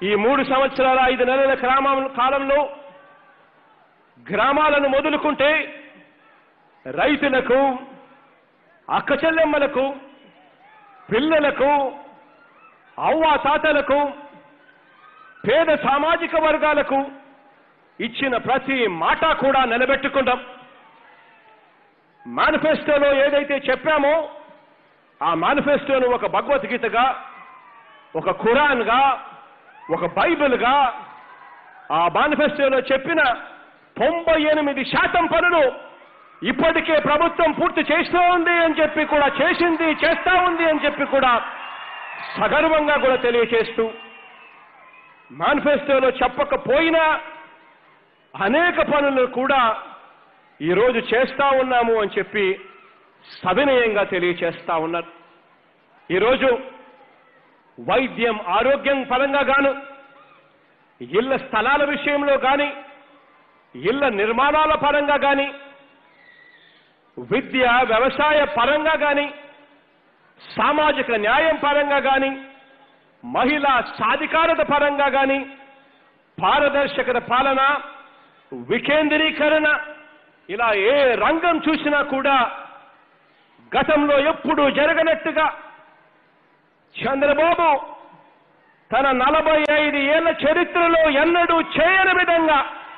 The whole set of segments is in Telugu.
ఈ మూడు సంవత్సరాల ఐదు నెలల గ్రామం కాలంలో గ్రామాలను మొదలుకుంటే రైతులకు అక్క చెల్లెమ్మలకు పిల్లలకు అవ్వ తాతలకు పేద సామాజిక వర్గాలకు ఇచ్చిన ప్రతి మాట కూడా నిలబెట్టుకుందాం మేనిఫెస్టోలో ఏదైతే చెప్పామో ఆ మేనిఫెస్టోను ఒక భగవద్గీతగా ఒక ఖురాన్గా ఒక బైబిల్గా ఆ మేనిఫెస్టోలో చెప్పిన తొంభై ఎనిమిది శాతం పనులు ఇప్పటికే ప్రభుత్వం పూర్తి చేస్తూ ఉంది అని చెప్పి కూడా చేసింది చేస్తా ఉంది అని చెప్పి కూడా సగర్వంగా కూడా తెలియచేస్తూ మేనిఫెస్టోలో చెప్పకపోయినా అనేక పనులు కూడా ఈరోజు చేస్తా ఉన్నాము అని చెప్పి సవినయంగా తెలియచేస్తా ఉన్నారు ఈరోజు వైద్యం ఆరోగ్యం పరంగా గాను ఇళ్ల స్థలాల విషయంలో కానీ ఇళ్ల నిర్మాణాల పరంగా కానీ విద్య వ్యవసాయ పరంగా కానీ సామాజిక న్యాయం పరంగా కానీ మహిళా సాధికారత పరంగా కానీ పారదర్శకత పాలన వికేంద్రీకరణ ఇలా ఏ రంగం చూసినా కూడా గతంలో ఎప్పుడూ జరగనట్టుగా చంద్రబాబు తన నలభై ఐదు ఏళ్ల చరిత్రలో ఎన్నడూ చేయని విధంగా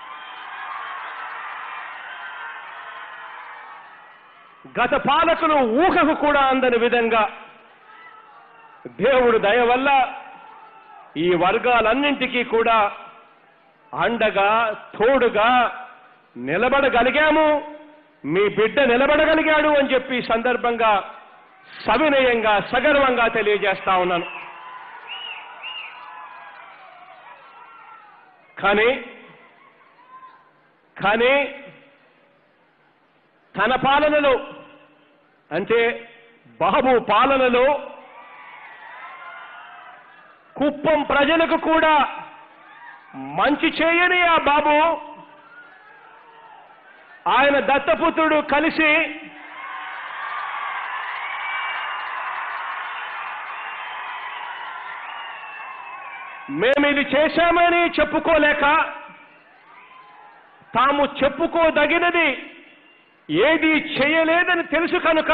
గత పాలకులు ఊహకు కూడా అందని విధంగా దేవుడు దయ వల్ల ఈ వర్గాలన్నింటికీ కూడా అండగా తోడుగా నిలబడగలిగాము మీ బిడ్డ నిలబడగలిగాడు అని చెప్పి ఈ సందర్భంగా సవినయంగా సగర్వంగా తెలియజేస్తా ఉన్నాను కానీ కానీ తన పాలనలో అంటే బాబు పాలనలో కుప్పం ప్రజలకు కూడా మంచి చేయని ఆ బాబు ఆయన దత్తపుత్రుడు కలిసి మేము ఇది చేశామని చెప్పుకోలేక తాము చెప్పుకోదగినది ఏది చేయలేదని తెలుసు కనుక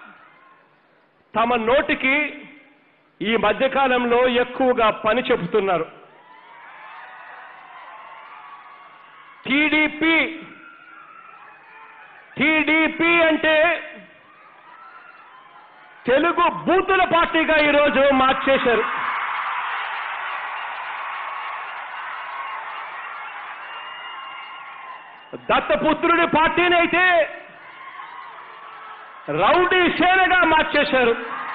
తమ నోటికి ఈ మధ్యకాలంలో ఎక్కువగా పని చెబుతున్నారు టీడీపీ టీడీపీ అంటే తెలుగు బూతుల పార్టీగా ఈరోజు మార్చేశారు దత్తపుత్రుడి పార్టీని అయితే రౌడీ సేనగా మార్చేశారు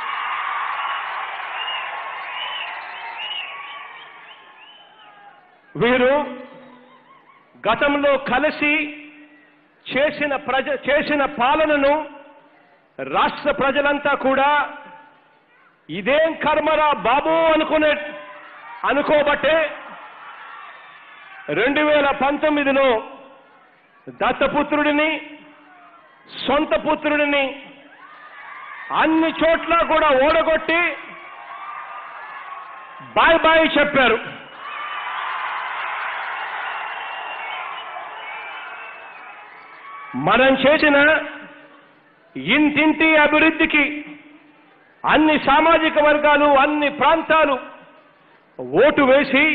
వీరు గతంలో కలిసి చేసిన ప్రజ చేసిన పాలనను రాష్ట్ర ప్రజలంతా కూడా ఇదేం కర్మరా బాబు అనుకునే అనుకోబట్టే రెండు వేల పంతొమ్మిదిలో దత్తపుత్రుడిని సొంత పుత్రుడిని అన్ని చోట్ల కూడా ఓడగొట్టి బాయ్ బాయ్ చెప్పారు మనం చేసిన ఇంటింటి అభివృద్ధికి అన్ని సామాజిక వర్గాలు అన్ని ప్రాంతాలు ఓటు వేసి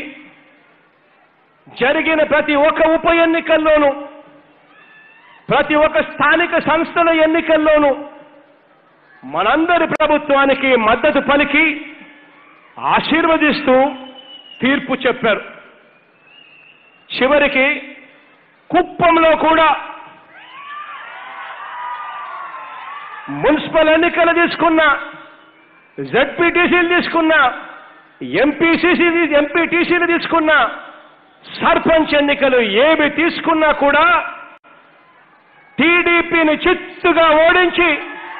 జరిగిన ప్రతి ఒక్క ఉప ఎన్నికల్లోనూ ప్రతి ఒక్క స్థానిక సంస్థల ఎన్నికల్లోనూ మనందరి ప్రభుత్వానికి మద్దతు పలికి ఆశీర్వదిస్తూ తీర్పు చెప్పారు చివరికి కుప్పంలో కూడా మున్సిపల్ ఎన్నికలు తీసుకున్నా జడ్పీటీసీలు తీసుకున్నా ఎంపీసీసీ ఎంపీటీసీలు తీసుకున్నా సర్పంచ్ ఎన్నికలు ఏవి తీసుకున్నా కూడా టీడీపీని చిత్తుగా ఓడించి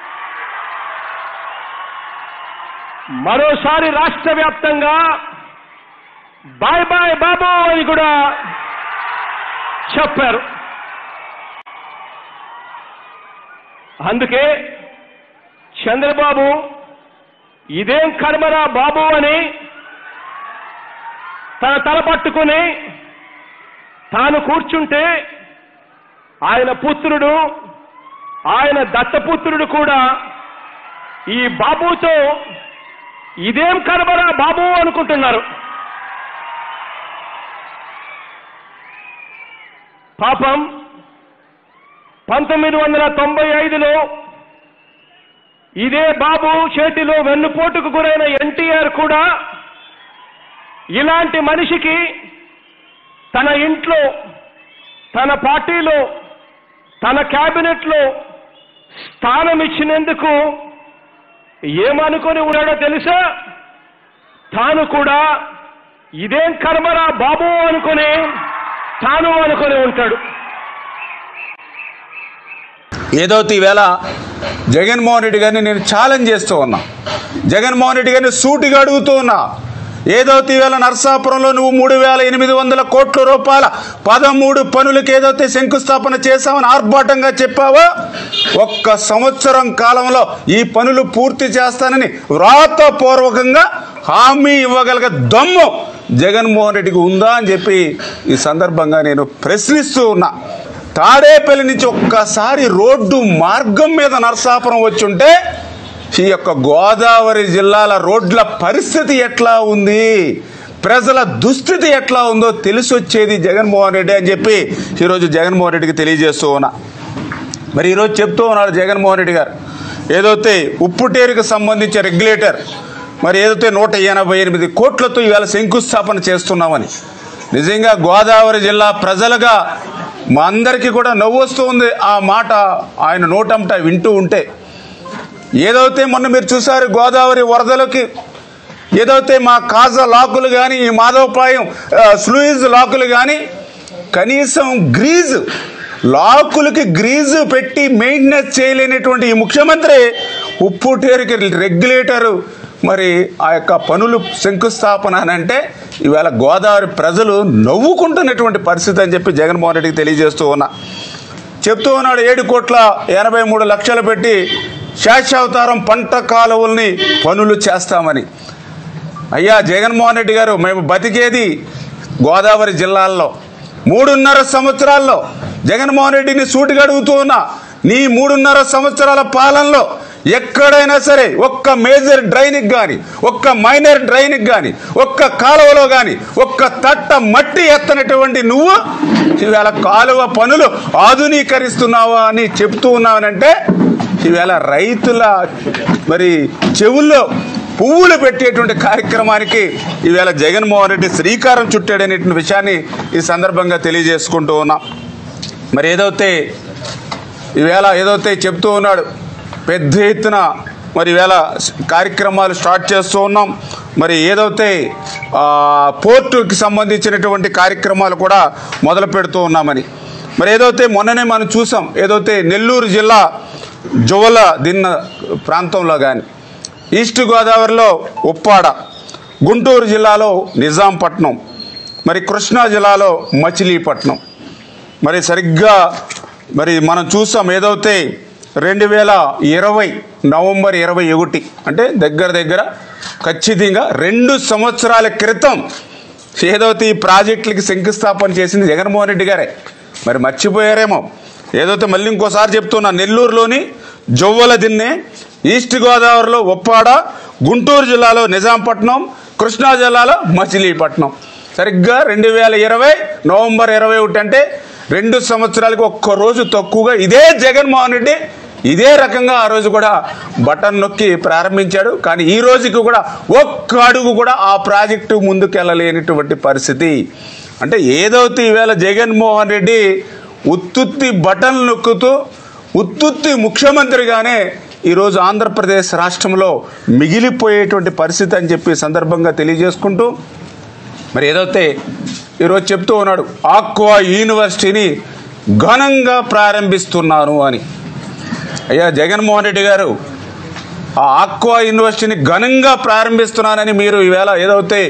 మరోసారి రాష్ట్ర వ్యాప్తంగా బాయ్ బాయ్ బాబు అని కూడా చెప్పారు అందుకే చంద్రబాబు ఇదేం కర్మరా బాబు అని తన తల పట్టుకుని తాను కూర్చుంటే ఆయన పుత్రుడు ఆయన దత్తపుత్రుడు కూడా ఈ బాబుతో ఇదేం కనబరా బాబు అనుకుంటున్నారు పాపం పంతొమ్మిది వందల తొంభై ఐదులో ఇదే బాబు చేతిలో వెన్నుపోటుకు గురైన ఎన్టీఆర్ కూడా ఇలాంటి మనిషికి తన ఇంట్లో తన పార్టీలో తన క్యాబినెట్లో స్థానం ఇచ్చినందుకు ఏమనుకొని ఉన్నాడో తెలుసా తాను కూడా ఇదేం కర్మరా బాబు అనుకుని తాను అనుకొని ఉంటాడు ఏదో ఈవేళ జగన్మోహన్ రెడ్డి గారిని నేను ఛాలెంజ్ చేస్తూ ఉన్నా జగన్మోహన్ రెడ్డి గారిని సూటిగా అడుగుతూ ఉన్నా ఏదో ఈవేళ నర్సాపురంలో నువ్వు మూడు వేల ఎనిమిది వందల కోట్ల రూపాయల పదమూడు పనులకు ఏదైతే శంకుస్థాపన చేశామని ఆర్భాటంగా చెప్పావో ఒక్క సంవత్సరం కాలంలో ఈ పనులు పూర్తి చేస్తానని వ్రాతపూర్వకంగా హామీ ఇవ్వగలిగ దమ్ము జగన్మోహన్ రెడ్డికి ఉందా అని చెప్పి ఈ సందర్భంగా నేను ప్రశ్నిస్తూ ఉన్నా తాడేపల్లి నుంచి ఒక్కసారి రోడ్డు మార్గం మీద నరసాపురం వచ్చుంటే ఈ యొక్క గోదావరి జిల్లాల రోడ్ల పరిస్థితి ఎట్లా ఉంది ప్రజల దుస్థితి ఎట్లా ఉందో తెలిసి వచ్చేది జగన్మోహన్ రెడ్డి అని చెప్పి ఈరోజు జగన్మోహన్ రెడ్డికి తెలియజేస్తూ ఉన్నా మరి ఈరోజు చెప్తూ ఉన్నారు జగన్మోహన్ రెడ్డి గారు ఏదైతే ఉప్పుటేరుకు సంబంధించిన రెగ్యులేటర్ మరి ఏదైతే నూట ఎనభై ఎనిమిది కోట్లతో ఇవాళ శంకుస్థాపన చేస్తున్నామని నిజంగా గోదావరి జిల్లా ప్రజలుగా మా అందరికీ కూడా నవ్వు వస్తూ ఉంది ఆ మాట ఆయన నోటంట వింటూ ఉంటే ఏదైతే మొన్న మీరు చూసారు గోదావరి వరదలకి ఏదైతే మా కాజ లాకులు కానీ ఈ మాధవపాయం ఆ, స్లూయిజ్ లాకులు కానీ కనీసం గ్రీజు లాకులకి గ్రీజు పెట్టి మెయింటెనెన్స్ చేయలేనటువంటి ఈ ముఖ్యమంత్రి ఉప్పుటేరుకి రెగ్యులేటరు మరి ఆ యొక్క పనులు శంకుస్థాపన అని అంటే ఇవాళ గోదావరి ప్రజలు నవ్వుకుంటున్నటువంటి పరిస్థితి అని చెప్పి జగన్మోహన్ రెడ్డికి తెలియజేస్తూ ఉన్నా చెప్తూ ఉన్నాడు ఏడు కోట్ల ఎనభై మూడు లక్షలు పెట్టి శాశ్వతారం పంట కాలువల్ని పనులు చేస్తామని అయ్యా జగన్మోహన్ రెడ్డి గారు మేము బతికేది గోదావరి జిల్లాల్లో మూడున్నర సంవత్సరాల్లో జగన్మోహన్ రెడ్డిని సూటిగా అడుగుతూ ఉన్నా నీ మూడున్నర సంవత్సరాల పాలనలో ఎక్కడైనా సరే ఒక్క మేజర్ డ్రైన్కి కానీ ఒక్క మైనర్ డ్రైన్కి కానీ ఒక్క కాలువలో కానీ ఒక్క తట్ట మట్టి ఎత్తనటువంటి నువ్వు ఈవేళ కాలువ పనులు ఆధునీకరిస్తున్నావా అని చెప్తూ ఉన్నావనంటే ఈవేళ రైతుల మరి చెవుల్లో పువ్వులు పెట్టేటువంటి కార్యక్రమానికి ఈవేళ జగన్మోహన్ రెడ్డి శ్రీకారం చుట్టాడనేటువంటి విషయాన్ని ఈ సందర్భంగా తెలియజేసుకుంటూ ఉన్నాం మరి ఏదైతే ఈవేళ ఏదైతే చెప్తూ ఉన్నాడు పెద్ద ఎత్తున మరి ఈవేళ కార్యక్రమాలు స్టార్ట్ చేస్తూ ఉన్నాం మరి ఏదైతే ఆ, పోర్టుకి సంబంధించినటువంటి కార్యక్రమాలు కూడా మొదలు పెడుతూ ఉన్నామని మరి ఏదైతే మొన్ననే మనం చూసాం ఏదైతే నెల్లూరు జిల్లా జువల దిన్న ప్రాంతంలో కానీ ఈస్ట్ గోదావరిలో ఉప్పాడ గుంటూరు జిల్లాలో నిజాంపట్నం మరి కృష్ణా జిల్లాలో మచిలీపట్నం మరి సరిగ్గా మరి మనం చూసాం ఏదైతే రెండు వేల ఇరవై నవంబర్ ఇరవై ఒకటి అంటే దగ్గర దగ్గర ఖచ్చితంగా రెండు సంవత్సరాల క్రితం ఏదైతే ఈ ప్రాజెక్టులకి శంకుస్థాపన చేసింది జగన్మోహన్ రెడ్డి గారే మరి మర్చిపోయారేమో ఏదైతే మళ్ళీ ఇంకోసారి చెప్తున్నా నెల్లూరులోని జొవ్వల దిన్నె ఈస్ట్ గోదావరిలో ఉప్పాడ గుంటూరు జిల్లాలో నిజాంపట్నం కృష్ణా జిల్లాలో మచిలీపట్నం సరిగ్గా రెండు వేల ఇరవై నవంబర్ ఇరవై ఒకటి అంటే రెండు సంవత్సరాలకు ఒక్క రోజు తక్కువగా ఇదే జగన్మోహన్ రెడ్డి ఇదే రకంగా ఆ రోజు కూడా బటన్ నొక్కి ప్రారంభించాడు కానీ ఈ రోజుకి కూడా ఒక్క అడుగు కూడా ఆ ప్రాజెక్టు ముందుకెళ్ళలేనటువంటి పరిస్థితి అంటే ఏదైతే ఈవేళ జగన్మోహన్ రెడ్డి ఉత్తుత్తి బటన్ నొక్కుతూ ఉత్తుత్తి ముఖ్యమంత్రిగానే ఈరోజు ఆంధ్రప్రదేశ్ రాష్ట్రంలో మిగిలిపోయేటువంటి పరిస్థితి అని చెప్పి సందర్భంగా తెలియజేసుకుంటూ మరి ఏదైతే ఈరోజు చెప్తూ ఉన్నాడు ఆక్వా యూనివర్సిటీని ఘనంగా ప్రారంభిస్తున్నాను అని అయ్యా జగన్మోహన్ రెడ్డి గారు ఆ ఆక్వా యూనివర్సిటీని ఘనంగా ప్రారంభిస్తున్నానని మీరు ఈవేళ ఏదైతే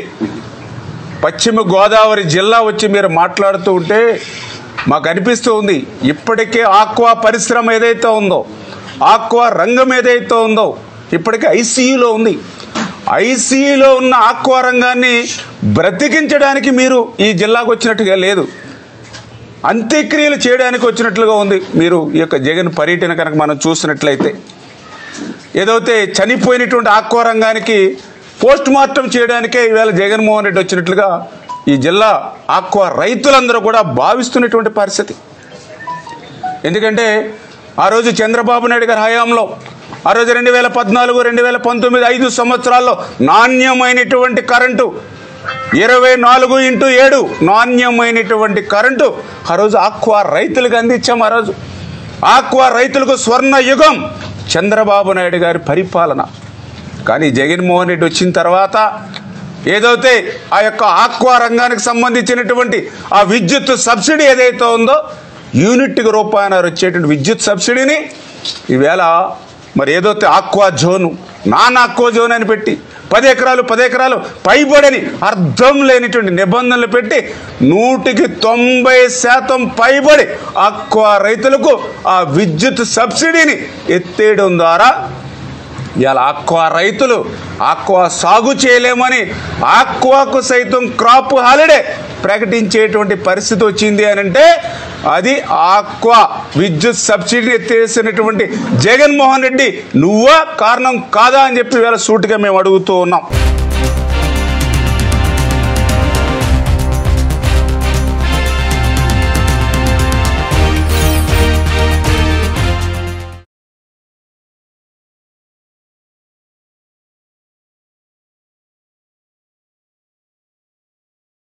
పశ్చిమ గోదావరి జిల్లా వచ్చి మీరు మాట్లాడుతూ ఉంటే మాకు అనిపిస్తూ ఉంది ఇప్పటికే ఆక్వా పరిశ్రమ ఏదైతే ఉందో ఆక్వా రంగం ఏదైతే ఉందో ఇప్పటికే ఐసీయూలో ఉంది ఐసీయూలో ఉన్న ఆక్వా రంగాన్ని బ్రతికించడానికి మీరు ఈ జిల్లాకు వచ్చినట్టుగా లేదు అంత్యక్రియలు చేయడానికి వచ్చినట్లుగా ఉంది మీరు ఈ యొక్క జగన్ పర్యటన కనుక మనం చూసినట్లయితే ఏదైతే చనిపోయినటువంటి ఆక్వా రంగానికి పోస్ట్ మార్టం చేయడానికే ఈవేళ జగన్మోహన్ రెడ్డి వచ్చినట్లుగా ఈ జిల్లా ఆక్వా రైతులందరూ కూడా భావిస్తున్నటువంటి పరిస్థితి ఎందుకంటే ఆ రోజు చంద్రబాబు నాయుడు గారి హయాంలో ఆ రోజు రెండు వేల పద్నాలుగు రెండు వేల పంతొమ్మిది ఐదు సంవత్సరాల్లో నాణ్యమైనటువంటి కరెంటు ఇరవై నాలుగు ఇంటూ ఏడు నాణ్యమైనటువంటి కరెంటు ఆ రోజు ఆక్వా రైతులకు అందించాం ఆ రోజు ఆక్వా రైతులకు స్వర్ణ యుగం చంద్రబాబు నాయుడు గారి పరిపాలన కానీ జగన్మోహన్ రెడ్డి వచ్చిన తర్వాత ఏదైతే ఆ యొక్క ఆక్వా రంగానికి సంబంధించినటువంటి ఆ విద్యుత్ సబ్సిడీ ఏదైతే ఉందో యూనిట్కి రూపాయన వచ్చేటువంటి విద్యుత్ సబ్సిడీని ఈవేళ మరి ఏదైతే aqua zone non aqua zone అని పెట్టి పది ఎకరాలు పది ఎకరాలు పైబడని అర్థం లేనిటువంటి నిబంధనలు పెట్టి నూటికి తొంభై శాతం పైబడి ఆక్వా రైతులకు ఆ విద్యుత్ సబ్సిడీని ఎత్తేయడం ద్వారా ఇవాళ ఆక్వా రైతులు ఆక్వా సాగు చేయలేమని ఆక్వాకు సైతం క్రాప్ హాలిడే ప్రకటించేటువంటి పరిస్థితి వచ్చింది అని అంటే అది ఆక్వా విద్యుత్ సబ్సిడీ ఎత్తేసినటువంటి జగన్మోహన్ రెడ్డి నువ్వా కారణం కాదా అని చెప్పి వేళ సూటిగా మేము అడుగుతూ ఉన్నాం